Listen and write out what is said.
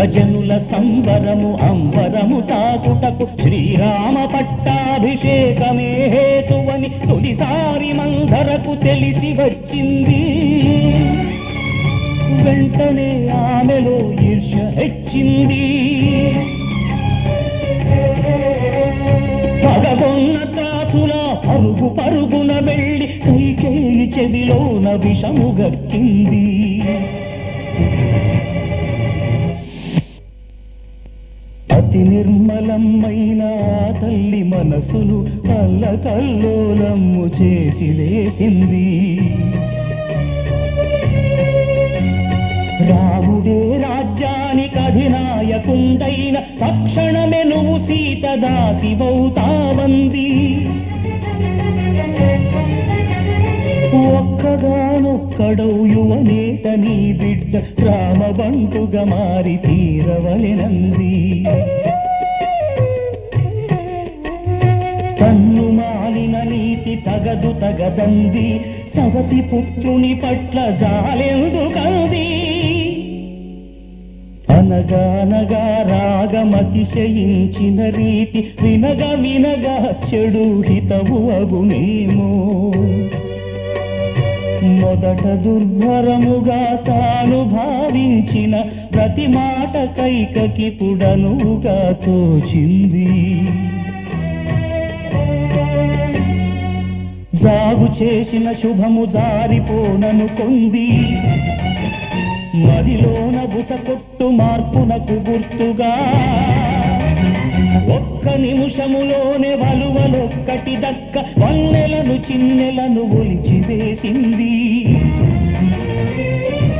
సురజనుల సంబరము అంబరము తాకుటకు శ్రీరామ పట్టాభిషేకమే హేతువని తొలిసారి మందరకు తెలిసి వచ్చింది వెంటనే ఆమెలో ఈర్ష్య హెచ్చింది పగగొన్న త్రాచుల పరుగు పరుగున వెళ్ళి కైకేయి చెవిలోన విషము గక్కింది అతి నిర్మలమైన ఆ తల్లి మనసును అల్లకల్లోలమ్ము చేసి లేసింది రాముడే రాజ్యానికి అధినాయకుండైన తక్షణమే నువ్వు సీత దాసివవుతావంది ఒక్కగానొక్కడౌ యువనేత నీ బిడ్డ రామబంటుగా మారి తీరవలెనంది తన్ను మాలిన నీతి తగదు తగదంది సవతి పుత్రుని పట్ల జాలెందుకంది అనగానగా రాగమతిశయించిన రీతి వినగ వినగా చెడు హితవు అగునేమో మొదట దుర్భరముగా తాను భావించిన ప్రతి మాట కైకకి పుడనుగా తోచింది జాగు చేసిన శుభము జారిపోననుకొంది మదిలోన బుస కొట్టు మార్పునకు గుర్తుగా ఒక్క నిమిషములోనే వలువలొక్కటి దక్క వన్నెలను చిన్నెలను ఒలిచివేసింది